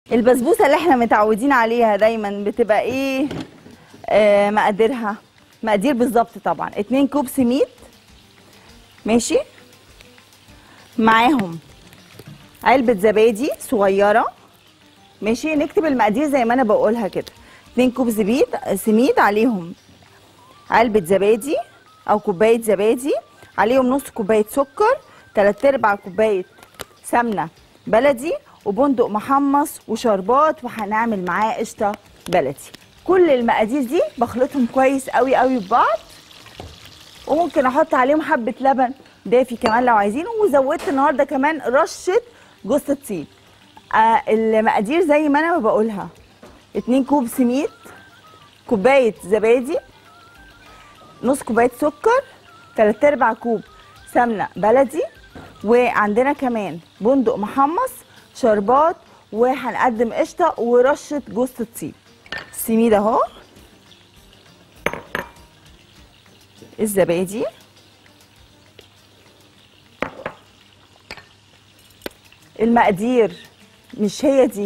البسبوسه اللي احنا متعودين عليها دايما بتبقى ايه آه مقاديرها مقادير بالظبط طبعا اتنين كوب سميد ماشي معاهم علبه زبادي صغيره ماشي نكتب المقادير زي ما انا بقولها كده اتنين كوب زبيد سميد عليهم علبه زبادي او كوبايه زبادي عليهم نص كوبايه سكر تلات ارباع كوبايه سمنه بلدي وبندق محمص وشربات وهنعمل معاه قشطه بلدي كل المقادير دي بخلطهم كويس قوي قوي ببعض وممكن احط عليهم حبه لبن دافي كمان لو عايزين وزودت النهارده كمان رشه جوز الطيب آه المقادير زي ما انا بقولها اتنين كوب سميد كوبايه زبادي نص كوبايه سكر تلات ارباع كوب سمنه بلدي وعندنا كمان بندق محمص شربات وهنقدم قشطه ورشه جوز الطيب السميد اهو الزبادي المقادير مش هي دي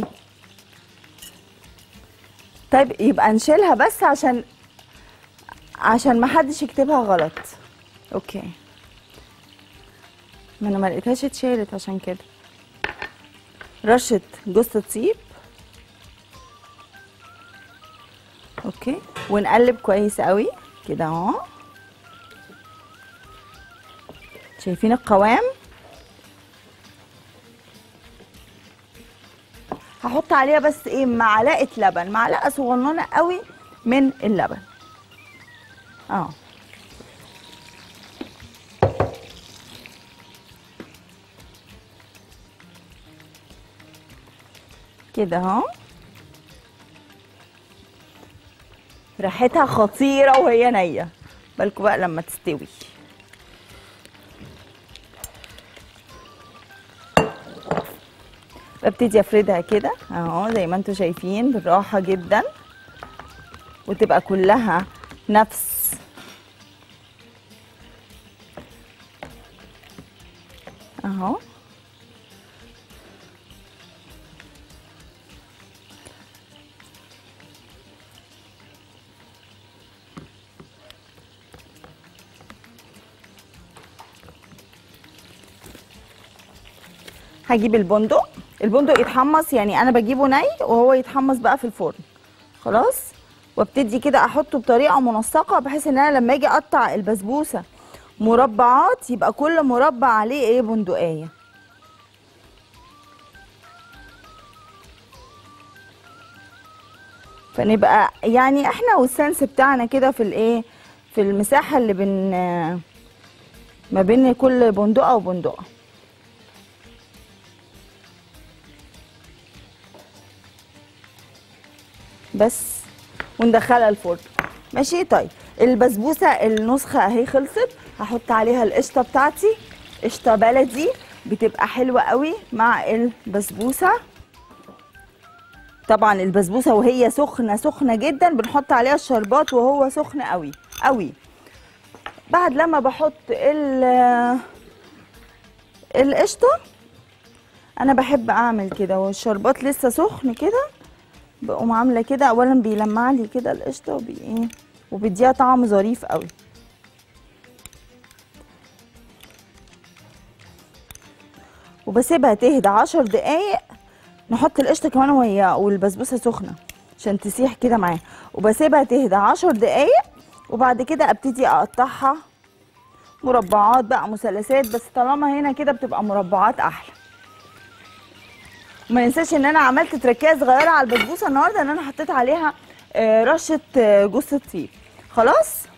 طيب يبقى نشيلها بس عشان عشان ما حدش يكتبها غلط اوكي ما انا ما لقيتهاش اتشالت عشان كده رشه جوز الطيب اوكي ونقلب كويس قوي كده اهو شايفين القوام هحط عليها بس ايه معلقه لبن معلقه صغننه قوي من اللبن اه كده اهو ريحتها خطيره وهي نيه بالكم بقى لما تستوي ببتدي افردها كده اهو زي ما انتم شايفين بالراحه جدا وتبقى كلها نفس اهو هجيب البندق البندق يتحمص يعني انا بجيبه ني وهو يتحمص بقى في الفرن خلاص وابتدي كده احطه بطريقه منسقه بحيث ان انا لما اجي اقطع البسبوسه مربعات يبقى كل مربع عليه ايه بندقيه فنبقى يعني احنا والسنس بتاعنا كده في الايه في المساحه اللي بين ما بين كل بندقه وبندقه بس وندخلها الفرن ماشي طيب البسبوسه النسخه اهي خلصت هحط عليها القشطه بتاعتي قشطه بلدي بتبقى حلوه قوي مع البسبوسه طبعا البسبوسه وهي سخنه سخنه جدا بنحط عليها الشربات وهو سخن قوي قوي بعد لما بحط ال القشطه انا بحب اعمل كده والشربات لسه سخن كده بقوم عامله كده اولا بيلمع لي كده القشطه وبي ايه وبيديها طعم ظريف قوي وبسيبها تهدى عشر دقايق نحط القشطه كمان وهي والبسبوسه سخنه عشان تسيح كده معاها وبسيبها تهدى عشر دقايق وبعد كده ابتدي اقطعها مربعات بقى مثلثات بس طالما هنا كده بتبقى مربعات احلى وما ننساش ان انا عملت تركية صغيره على البسبوسه النهارده ان انا حطيت عليها آه، رشه آه، جوز الطيب خلاص